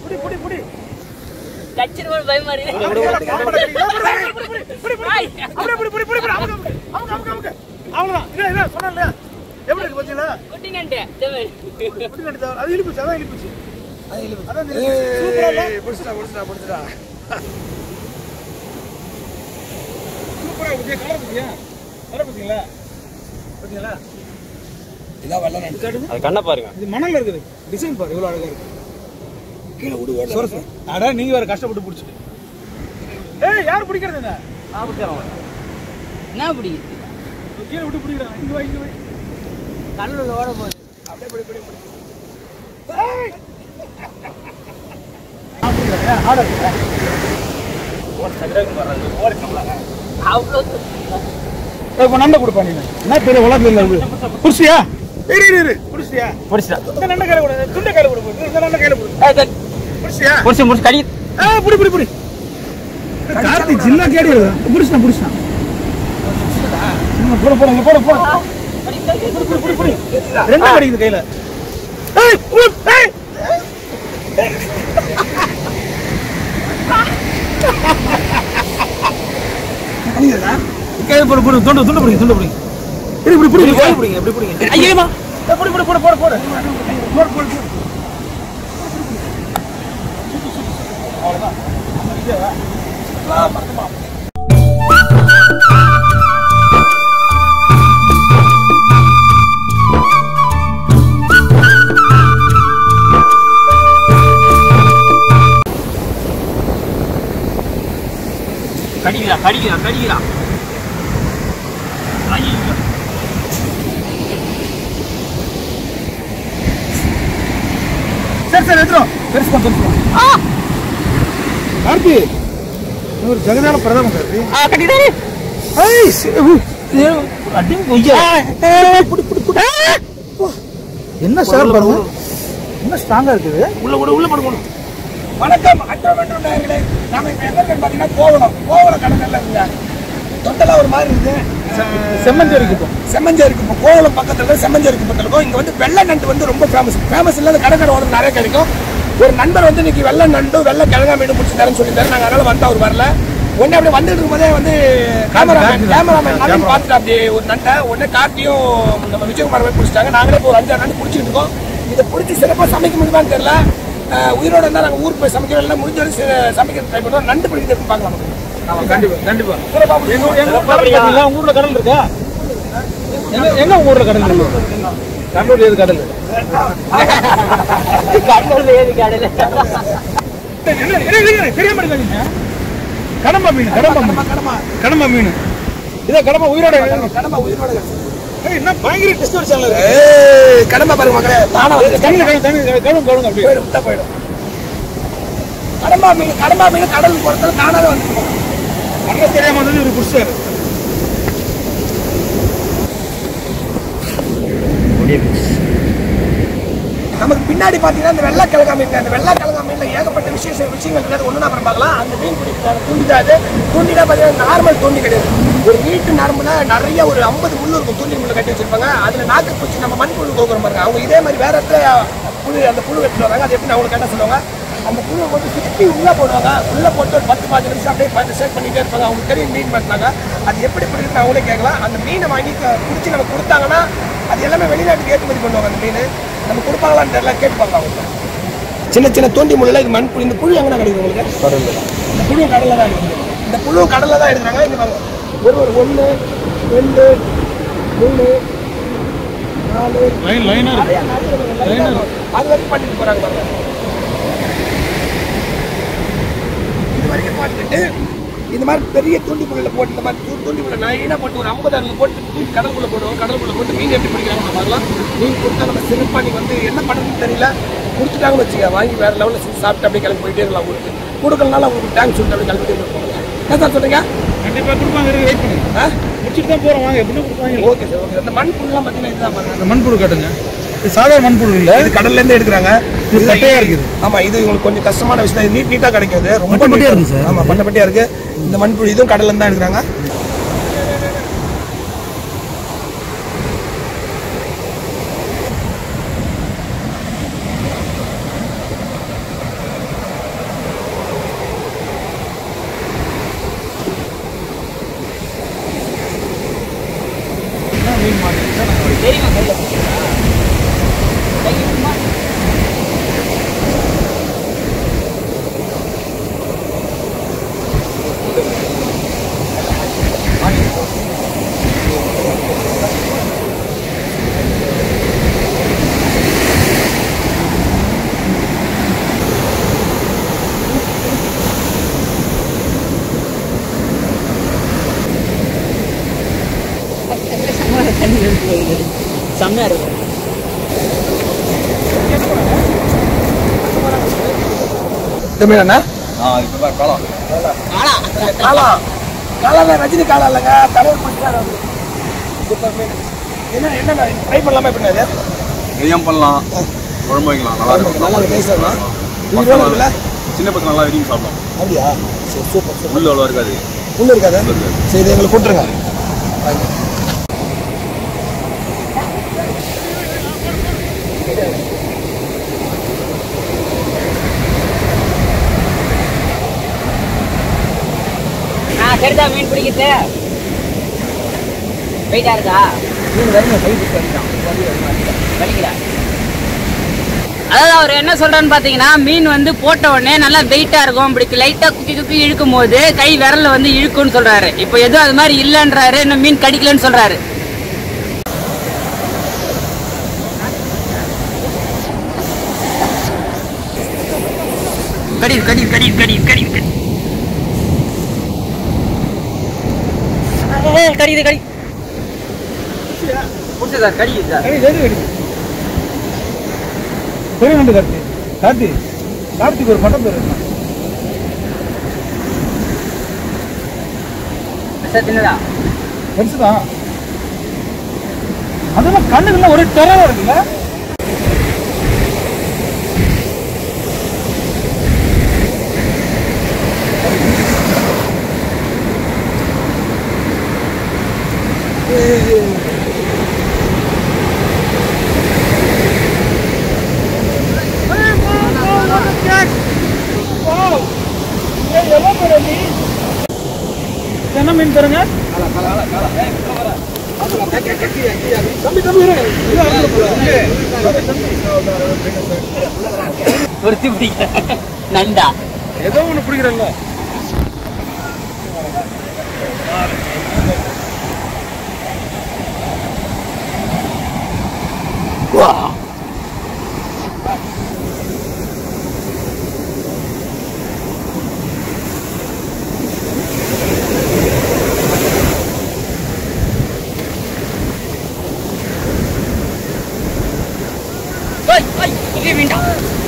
புடி புடி புடி கச்சிருவோம் பயமா இருக்கு அப்படியே புடி புடி புடி புடி அமுக்கு அமுக்கு அமுக்கு அமுக்கு அமுக்கு அவ்வளவுதான் இல்ல இல்ல சொன்னேன்ல எப்படி இருக்கு பாத்தீங்களா குட்டிங்கன்ட்டு தேவை குட்டி கட்டி தவிர அது இழுப்புச்சு அதான் இழுப்புச்சு அதான் இழுப்புச்சு. சூப்பரா இல்ல? பிடிச்சிட்டா பிடிச்சிட்டா பிடிச்சிட்டா சூப்பரா இருக்கு கலர் பத்தியா கலர் பத்திங்களா பாத்தீங்களா இதான் வெள்ளை நண்டு அது கண்ணை பாருங்க இது மணல்ல இருக்குது டிசைன் பாரு இவ்வளவு அழகா இருக்கு கீழே விடு ஓடல. சொர சொர அட நீங்க வேற கஷ்டப்பட்டு பிடிச்சிட்டு ஏய் யார் பிடிக்கிறதுங்க என்ன பிடிக்குது கீழே விட்டு பிடிக்கிறாங்க இங்க வை இங்க வை கடலுள்ள ஓட போகுது அப்படியே பிடி பிடி பிடி ஏய் அப்படியா ஆர்டர் அவ்வளோ இப்போ நண்டை கொடுப்பா நீ என்ன பெரிய உலகத்துல இல்லை இது புடிச்சியா இரு இரு இரு புடிச்சியா பிடிச்சிட்டா இந்த நண்டை கையில கொடு துண்டை கையில கொடு இந்த நண்டை கையில கொடு புடிச்சியா பிடிச்சி முடிச்சு கடி ஆ புடி புடி புடி கார்த்தி சின்ன கேடி புடிச்சினா புடிச்சினா போட போட போட போட புடி புடி புடி ரெண்டு கிடைக்குது கையில ஏய் உ- ஏய் கையில போடு போடு துண்டு துண்டு பிடிங்க துண்டு பிடிங்க இரு இப்படி பிடிங்க கையில பிடிங்க இப்படி பிடிங்க ஐயேமா போடு போடு போடு போடு போடு போடு போடு போடு கடிக்கிறா கடிக்கிறா கடிக்கிறா சரி சரி எடுத்துரும் பெருசு தான் பெருசு கார்த்தி ஒரு ஜெகதால பிரதம கார்த்தி ஆ கடிக்கிறாரு ஐய் சி- உ, அடி கொய்யா ஆ, ஏய், புடி, புடி, புடி. ஓ, என்ன சார் பாருங்க என்ன ஸ்ட்ராங்கா இருக்குது உள்ள விடு உள்ள போடு போடு வணக்கம் அட்டவென்றும் நேயர்களே நாம இப்ப எங்க இருக்கோம்னு பாத்தீங்கன்னா கோவளம் கோவளம் கடற்கரையில இருக்குங்க தொட்டெல்லாம் ஒரு மாதிரி இருக்கு செம்மஞ்சேரி இருக்கும் செம்மஞ்சேரிக்கு இப்போ கோவளம் பக்கத்துல செம்மஞ்சேரிக்கு பக்கத்துல இருக்கும் இங்க வந்து வெள்ளை நண்டு வந்து ரொம்ப ஃபேமஸ் ஃபேமஸ் இல்லாத கடற்கரை ஓரம் நிறைய கிடைக்கும் ஒரு நண்பர் வந்து இன்னைக்கு வெள்ளை நண்டு வெள்ளை கிழங்கா மீன் பிடிச்சி தரேன்னு சொல்லியிருந்தாரு நாங்க அதனால வந்து அவர் வரல உடனே அப்படியே வந்துட்டு இருக்கும்போதே வந்து கேமராமேன் கேமராமேன் நண்டு பார்த்துட்டு அப்படியே ஒரு நண்டை உடனே காட்டியும் நம்ம விஜயகுமார் போய் பிடிச்சிட்டாங்க நாங்களே இப்போ ஒரு அஞ்சாறு நண்டு பிடிச்சிட்டு இருக்கோம் இதை பிடிச்சி சிறப்பாக சமைக்க முடியுமான்னு தெரியல அஹ் உயிரோட இருந்தால் நாங்கள் ஊருக்கு போய் சமைக்கிறோம் இல்லை முடிஞ்ச வரைக்கும் சி- சமைக்க ட்ரை பண்ணுவோம் நண்டு பிடிக்கிறது பார்க்கலாம் ஆமா கண்டிப்பா கண்டிப்பா சிறப்பாக எங்க எங்க ஊர்ல கடல் பாத்தீங்களா உங்க ஊர்ல கடல் இருக்கா எங்க எங்க உங்க ஊர்ல கடல் இருக்கு கடலூர் ஏது கடல் கடலுள்ள ஏது கடல இல்ல, இல்ல, இல்ல, இல்ல, தெரிய மாட்டேங்குதுங்க கடம்பா மீன் கடம்பா மீன் கடமா கடம்பா மீன் இதான் கடம்பா உயிரோட கடமா உயிரோட ஏய், என்ன பயங்கர டிஸ்டர்ப் சேனல் ஏய், கடமை பாருங்க மக்களே தானா வந்து தண்ணி கழுவு தண்ணி கழுவு கழுவுங்க அப்படியே போயிடும் விட்டா போயிடும் கடம்பா மீன் கடம்பா மீன் கடல் பொறுத்தவரை தானாவே வந்துருக்கும் அட்ரஸ் தெரியாம வந்து இவரு குடிச்சாரு நமக்கு பின்னாடி பாத்தீங்கன்னா இந்த வெள்ளை கிழங்கா மீன் அந்த வெள்ளை கிழங்கா மீன்ல ஏகப்பட்ட விசேஷ விஷயங்கள் கிடையாது ஒண்ணு அப்புறம் பார்க்கலாம் அந்த மீன் பிடிக்கிறாங்க தூண்டிடாது தூண்டினா பாத்தீங்கன்னா நார்மல் தூண்டி கிடையாது ஒரு நீட்டு நரம்புல நிறைய ஒரு ஐம்பது முள்ளு இருக்கும் தூண்டி முள்ளு கட்டி வச்சிருப்பாங்க அதுல நாக்கு பூச்சி நம்ம மண் புழு கோக்குறோம் பாருங்க அவங்க இதே மாதிரி வேற இடத்துல புழு அந்த புழு எடுத்துட்டு வராங்க அது எப்படி அவங்களுக்கு என்ன சொல்லுவாங்க அந்த புழுவை வந்து சுற்றி உள்ள போடுவாங்க உள்ள போட்டு ஒரு பத்து பாஞ்சு நிமிஷம் அப்படியே பார்த்து சேவ் பண்ணிட்டே இருப்பாங்க அவங்களுக்கு தெரியும் மீன் பண்ணாங்க அது எப்படி பிடிக்குன்னு அவங்களே கேட்கலாம் அந்த மீனை வாங்கி க- பிடிச்சி நம்ம கொடுத்தாங்கன்னா அது எல்லாமே வெளிநாட்டுக்கு ஏற்றுமதி பண்ணுவாங்க அந்த மீன் நம்ம கொடுப்பாங்களான்னு தெரியல கேட்பாங்க அவங்க சின்ன சின்ன தோண்டி முள்ள இது மண் புழு இந்த புழு எங்கே கிடைக்கும் உங்களுக்கு இந்த புழு கடல்ல தான் இருக்குது இந்த புழு கடல்ல தான் எடுக்கிறாங்க இது பாருங்க. ஒரு ஒரு ஒன்று ரெண்டு மூணு நாலு லைன் லைனா இருக்கு நிறைய நிறைய இருக்கு. நிறைய இருக்கு. அது வரைக்கும் பண்ணிட்டு போறாங்க பாருங்க இது வரைக்கும் பார்த்துட்டு இந்த மாதிரி பெரிய தூண்டி முள்ளில் போட்டு இந்த மாதிரி தூ- தூண்டி முள்ள நைனா போட்டு ஒரு ஐம்பது அறுபது போட்டு தூக்கி கடலுக்குள்ள போடுவோம் கடலுக்குள்ள போட்டு மீன் எப்படி பிடிக்கிறாங்க பார்க்கலாம் மீன் கொடுத்தா நம்ம சிறப்பாக நீ வந்து என்ன பண்ணுறதுன்னு தெரியல கொடுத்துட்டாங்கன்னு வச்சுக்க வாங்கி வேற லெவலில் செஞ்சு சாப்பிட்டு அப்படியே கிளம்பி போயிட்டே இருக்கலாம் ஊருக்கு கொடுக்கலனால உங்களுக்கு டேங்க் சொல்லிட்டு அப்படியே கிளம்பிட்டே இருப்பாங்க என்ன சார் சொல்றீங்க கண்டிப்பா கொடுப்பாங்க இருக்கு வெயிட் பண்ணுங்க ஆ முடிச்சுட்டு தான் போறோம் வாங்க எப்படி கொடுப்பாங்க ஓகே சார் ஓகே அந்த மண் புல்லாம் பார்த்தீங்கன்னா இதுதான் பாருங்க இந்த மண்புழு காட்டுங்க இது சாதாரண மண்புழு இல்ல இது கடல்ல இருந்து எடுக்கிறாங்க இது கட்டையா இருக்குது ஆமா இது உங்களுக்கு கொஞ்சம் கஷ்டமான விஷயம் இது நீட் நீட்டா கிடைக்கும் இது ரொம்ப பட்டை பட்டையா neat. இருக்கு சார். ஆமா பட்டை பட்டியா இருக்கு இந்த மண்புழு இதுவும் கடல்ல இருந்து தான் எடுக்கிறாங்க செம்மையா இருக்கு இந்த மீன் என்ன ஆ இப்போ தான் காலம் காலம் காலம் ரஜினி காலம் இல்லைங்க தலைவர் பிடிச்சாரு அவரு. சூப்பர் மீன் என்ன என்ன ட்ரை பண்ணலாமா எப்படி அது நெய்யம் பண்ணலாம் குழம்பு வைக்கலாம் நல்லா இருக்கும் நல்லா டேஸ்ட் இருக்கும் பசங்க உயிரோட இருக்குல்ல சின்ன பசங்க நல்லா விரும்பி சாப்பிடும் அப்படியா சரி சூப்பர் சூப்பர் உள்ள அவ்வளோ இருக்காது உள்ள இருக்காது சரி இது எங்களுக்கு கொடுத்துருங்க வாங்க. ஆ சரிதா மீன் பிடிக்கிறது வெயிட்டா இருக்கா மீன் வருங்க கை பிடிச்சி வலிக்கலாம் வலிக்கிறா அதாவது அவர் என்ன சொல்றான்னு பாத்தீங்கன்னா மீன் வந்து போட்ட உடனே நல்லா வெயிட்டா இருக்கும் இப்படி லைட்டா குக்கி குக்கி இழுக்கும் போது கை விரல்ல வந்து இழுக்கும்னு சொல்றாரு இப்போ எதுவும் அது மாதிரி இல்லைன்றாரு இன்னும் மீன் கடிக்கலன்னு சொல்றாரு கடிது கடிது கடிது கடிது கடிது கடிது ஏய், கடிது கடி புடிச்சு சார் கடிக்குது சார் கறி எது கறி பெரிய நண்டு கார்த்தி கார்த்தி கார்த்திக் ஒரு பட்டம் பேர் என்ன சார் தின்னதா பெருசுதான் அதெல்லாம் கண்ணுக்கெல்லாம் ஒரே டெரரா இருக்குல்ல என்ன மீன் பாருங்க ஒருத்தி பிடிக்க நண்டா ஏதோ ஒண்ணு பிடிக்கிறல்ல ஓய் ஓய் இங்கே வேண்டாம்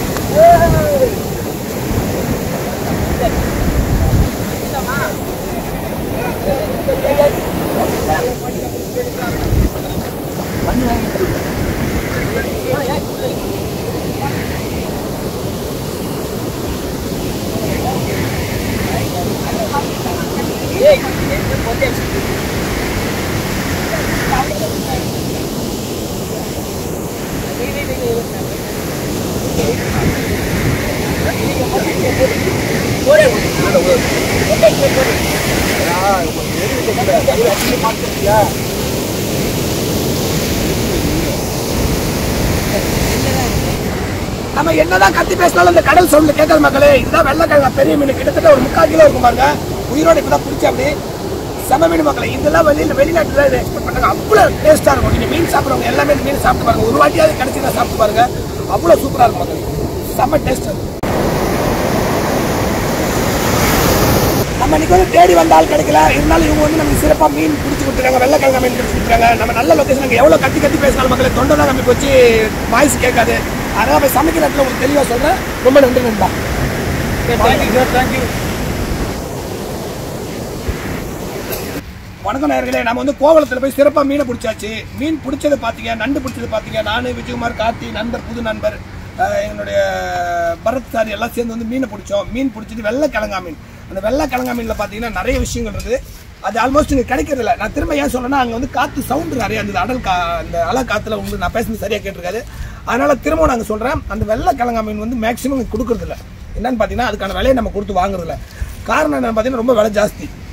நம்ம என்னதான் கத்தி பேசினாலும் இந்த கடல் சவுண்ட் கேட்காத மக்களே இதுதான் வெள்ளைக்கிழங்கா பெரிய மீன் கிட்டத்தட்ட ஒரு முக்கால் கிலோ இருக்கும் பாருங்க உயிரோட இப்பதான் பிடிச்சி அப்படி செம மீன் மக்களே இதெல்லாம் வெளியில வெளிநாட்டுல இதை எக்ஸ்போர்ட் பண்ணாங்க அவ்வளவு டேஸ்டா இருக்கும் நீங்க மீன் சாப்பிடுறவங்க எல்லாமே இந்த மீன் சாப்பிட்டு பாருங்க ஒரு வாட்டியாவது கிடைச்சிதான் சாப்பிட்டு பாருங்க அவ்வளவு சூப்பரா இருக்கும் மக்களே செம டேஸ்ட் நம்ம இன்னைக்கு வந்து தேடி வந்தால் கிடைக்கல இருந்தாலும் இவங்க வந்து நமக்கு சிறப்பாக மீன் பிடிச்சி கொடுத்துருக்காங்க வெள்ளைக்கிழங்கா மீன் பிடிச்சி கொடுத்துருக்காங்க நம்ம நல்ல லொக்கேஷன் அங்கே எவ்வளோ கத்தி கத்தி பேசினாலும் மக்களே தொண்டை தான் நமக்கு வச்சு வாய்ஸ் கேட்காது அதனால போய் சமைக்கிற இடத்துல உங்களுக்கு தெளிவாக சொல்கிறேன் ரொம்ப நன்றி நண்பா தேங்க்யூ சார் தேங்க்யூ வணக்கம் நேர்களே நம்ம வந்து கோவளத்தில் போய் சிறப்பாக மீனை பிடிச்சாச்சு மீன் பிடிச்சது பார்த்தீங்க நண்டு பிடிச்சது பார்த்தீங்க நான் விஜயகுமார் கார்த்தி நண்பர் புது நண்பர் அஹ் எங்களுடைய பரத் சார் எல்லாம் சேர்ந்து வந்து மீனை பிடிச்சோம் மீன் பிடிச்சது வெள்ளை கிழங்கா மீன் அந்த வெள்ளை கிழங்கா மீனில் பார்த்தீங்கன்னா நிறைய விஷயங்கள் இருக்குது அது ஆல்மோஸ்ட் இங்கே கிடைக்கிறது இல்லை நான் திரும்ப ஏன் சொல்றேன்னா அங்கே வந்து காற்று சவுண்டு நிறைய இருந்தது அடல் கா அந்த அலை காற்றுல உங்களுக்கு நான் பேசுறது சரியாக கேட்டிருக்காது அதனால திரும்ப நாங்கள் சொல்கிறேன் அந்த வெள்ளை கிழங்கா மீன் வந்து மேக்ஸிமம் கொடுக்கறது இல்லை என்னன்னு பார்த்தீங்கன்னா அதுக்கான விலையை நம்ம கொடுத்து வாங்குறதில்ல காரணம் என்னன்னு பார்த்தீங்கன்னா ரொம்ப விலை ஜாஸ்தி